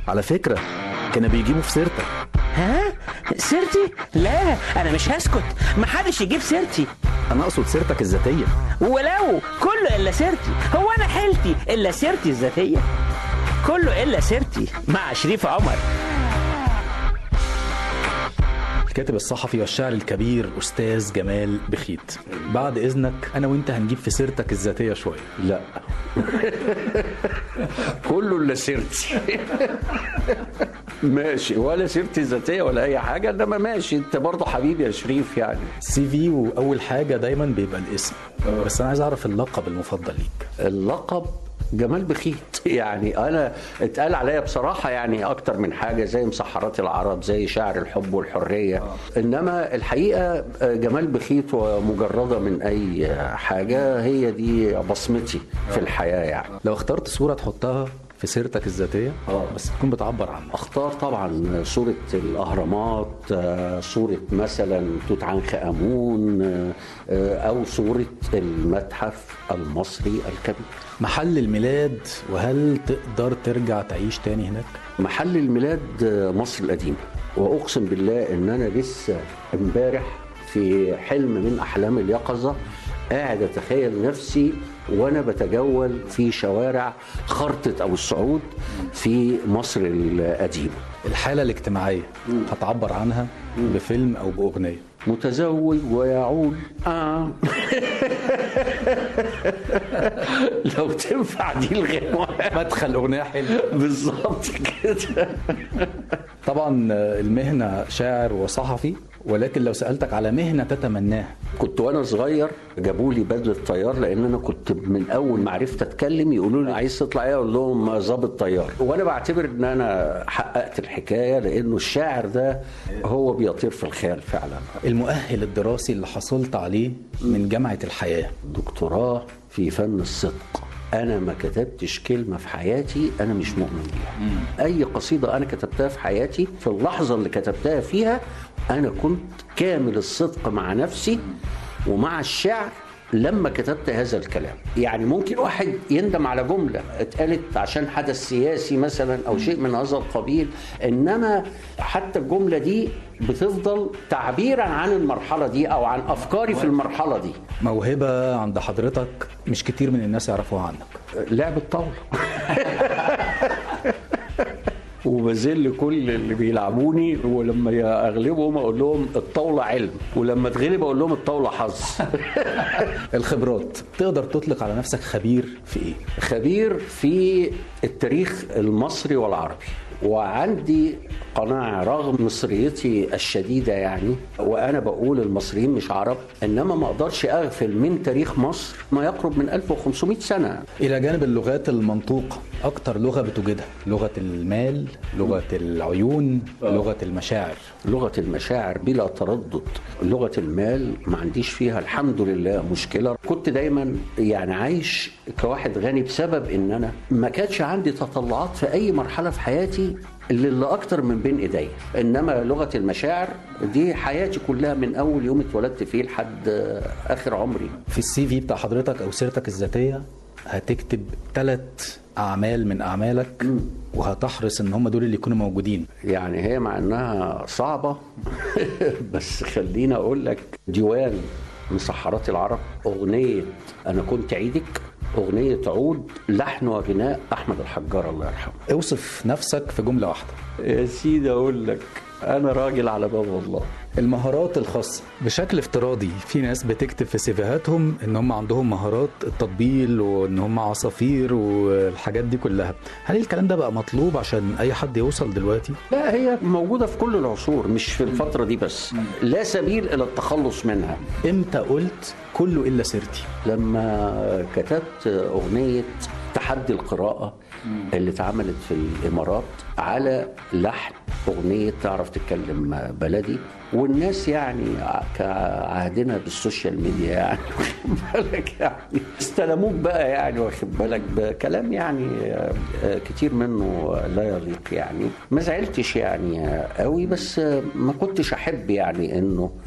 على فكرة كانوا بيجيبوا في سيرتك ها سيرتي لا انا مش هسكت محدش يجيب سيرتي أنا أقصد سيرتك الذاتية ولو كله الا سيرتي هو انا حيلتي الا سيرتي الذاتيه كله الا سيرتي مع شريف عمر الكاتب الصحفي والشاعر الكبير أستاذ جمال بخيت بعد إذنك أنا وأنت هنجيب في سيرتك الذاتية شوية لا كله الا سيرتي ماشي ولا سيرتي الذاتيه ولا اي حاجه انما ماشي انت برضه حبيبي يا شريف يعني سي في وأول حاجة دايما بيبقى الاسم بس أنا عايز أعرف اللقب المفضل ليك اللقب جمال بخيت يعني انا اتقال عليا بصراحه يعني اكتر من حاجه زي مسحرات العرب زي شعر الحب والحريه انما الحقيقه جمال بخيت ومجرده من اي حاجه هي دي بصمتي في الحياه يعني لو اخترت صورة تحطها في سيرتك الذاتية آه. بس تكون بتعبر عنك اختار طبعا صورة الأهرامات آه، صورة مثلا توت عنخ آمون آه، أو صورة المتحف المصري الكبير محل الميلاد وهل تقدر ترجع تعيش تاني هناك؟ محل الميلاد آه، مصر القديمة وأقسم بالله إن أنا لسه امبارح في حلم من أحلام اليقظة قاعد أتخيل نفسي وأنا بتجول في شوارع خرطة أو الصعود في مصر القديمة الحالة الاجتماعية هتعبر عنها بفيلم أو بأغنية متزوج ويعول آه. لو تنفع دي الغنوة مدخل أغنية حلوة بالظبط كده طبعا المهنة شاعر وصحفي ولكن لو سألتك على مهنة تتمناها كنت وانا صغير جابوا لي بدله طيار لان انا كنت من اول ما عرفت اتكلم يقولوا لي عايز تطلع ايه اقول لهم ظابط طيار وانا بعتبر ان انا حققت الحكايه لانه الشاعر ده هو بيطير في الخيال فعلا المؤهل الدراسي اللي حصلت عليه من جامعة الحياة دكتوراه في فن الصدق انا ما كتبتش كلمه في حياتي انا مش مؤمن بيها اي قصيده انا كتبتها في حياتي في اللحظه اللي كتبتها فيها انا كنت كامل الصدق مع نفسي ومع الشعر لما كتبت هذا الكلام يعني ممكن واحد يندم على جملة اتقالت عشان حدث سياسي مثلا أو شيء من هذا القبيل إنما حتى الجملة دي بتفضل تعبيرا عن المرحلة دي أو عن أفكاري في المرحلة دي موهبة عند حضرتك مش كتير من الناس يعرفوها عنك لعب الطاولة وبذل كل اللي بيلعبوني ولما اغلبهم اقول لهم الطاوله علم ولما اتغلب اقول لهم الطاوله حظ الخبرات تقدر تطلق على نفسك خبير في ايه؟ خبير في التاريخ المصري والعربي وعندي قناعة رغم مصريتي الشديدة يعني وأنا بقول المصريين مش عرب إنما ما أقدرش أغفل من تاريخ مصر ما يقرب من 1500 سنة إلى جانب اللغات المنطوقة أكتر لغة بتوجدها لغة المال لغة العيون لغة المشاعر لغة المشاعر بلا تردد لغة المال ما عنديش فيها الحمد لله مشكلة كنت دايما يعني عايش كواحد غني بسبب ان انا ما كانش عندي تطلعات في اي مرحلة في حياتي اللي اكتر من بين ايديا انما لغة المشاعر دي حياتي كلها من اول يوم اتولدت فيه لحد اخر عمري في السي في بتاع حضرتك أو سيرتك الذاتية هتكتب ثلاث أعمال من أعمالك وهتحرص إن هم دول اللي يكونوا موجودين يعني هي مع انها صعبة بس خليني اقول لك ديوان مسحرات العرب اغنية انا كنت عيدك اغنية عود لحن وغناء احمد الحجار الله يرحمه اوصف نفسك في جملة واحدة يا سيدي اقول لك انا راجل على باب الله المهارات الخاصة بشكل افتراضي في ناس بتكتب في سيفيهاتهم ان هم عندهم مهارات التطبيل وان هم عصافير والحاجات دي كلها هل الكلام ده بقى مطلوب عشان اي حد يوصل دلوقتي لا هي موجودة في كل العصور مش في الفترة دي بس لا سبيل الى التخلص منها امتى قلت كله الا سيرتي لما كتبت اغنية تحدي القراءة اللي اتعملت في الامارات على لحن اغنيه تعرف تتكلم بلدي والناس يعني كعهدنا بالسوشيال ميديا يعني واخد بالك يعني استلموك بقى يعني واخد بالك بكلام يعني كتير منه لا يليق يعني ما زعلتش يعني قوي بس ما كنتش احب يعني انه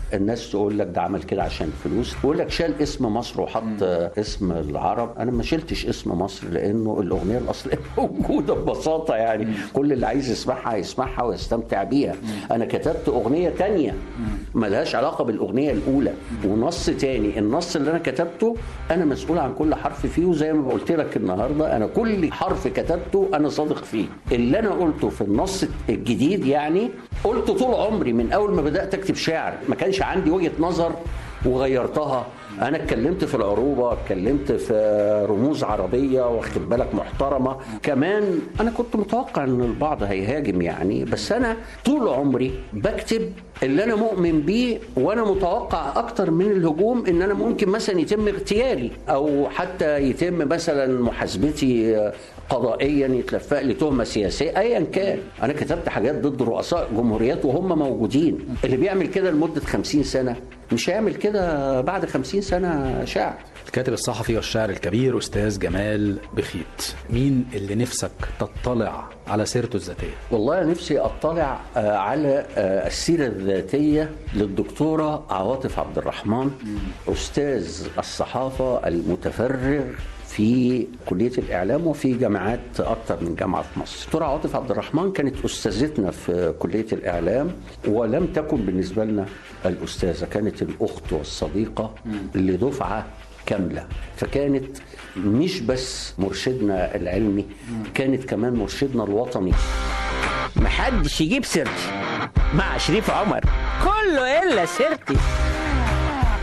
الناس تقول لك ده عمل كده عشان فلوس يقول لك شال اسم مصر وحط اسم العرب انا ما شلتش اسم مصر لانه الاغنيه الاصليه موجوده ببساطه يعني كل اللي عايز يسمعها يسمعها ويستمتع بيها انا كتبت اغنيه تانية ملهاش علاقه بالاغنيه الاولى ونص تاني النص اللي انا كتبته انا مسؤول عن كل حرف فيه وزي ما قلت لك النهارده انا كل حرف كتبته انا صادق فيه اللي انا قلته في النص الجديد يعني قلت طول عمري من اول ما بدات اكتب شعر ما كانش عندي وجهه نظر وغيرتها انا اتكلمت في العروبه اتكلمت في رموز عربيه واخد بالك محترمه كمان انا كنت متوقع ان البعض هيهاجم يعني بس انا طول عمري بكتب اللي انا مؤمن بيه وانا متوقع اكتر من الهجوم ان انا ممكن مثلا يتم اغتيالي او حتى يتم مثلا محاسبتي قضائيا يتلفق لي تهمه سياسيه ايا كان انا كتبت حاجات ضد رؤساء جمهوريات وهم موجودين اللي بيعمل كده لمده 50 سنه مش هيعمل كده بعد 50 سنه شعر الكاتب الصحفي والشاعر الكبير استاذ جمال بخيت مين اللي نفسك تطلع على سيرته الذاتيه والله أنا نفسي اطلع آه، على آه، السيره الذاتيه للدكتوره عواطف عبد الرحمن استاذ الصحافه المتفرغ في كلية الإعلام وفي جامعات أكثر من جامعة في مصر. دكتورة عاطف عبد الرحمن كانت أستاذتنا في كلية الإعلام ولم تكن بالنسبة لنا الأستاذة، كانت الأخت والصديقة لدفعة كاملة فكانت مش بس مرشدنا العلمي كانت كمان مرشدنا الوطني محدش يجيب سيرتي مع شريف عمر كله الا سيرتي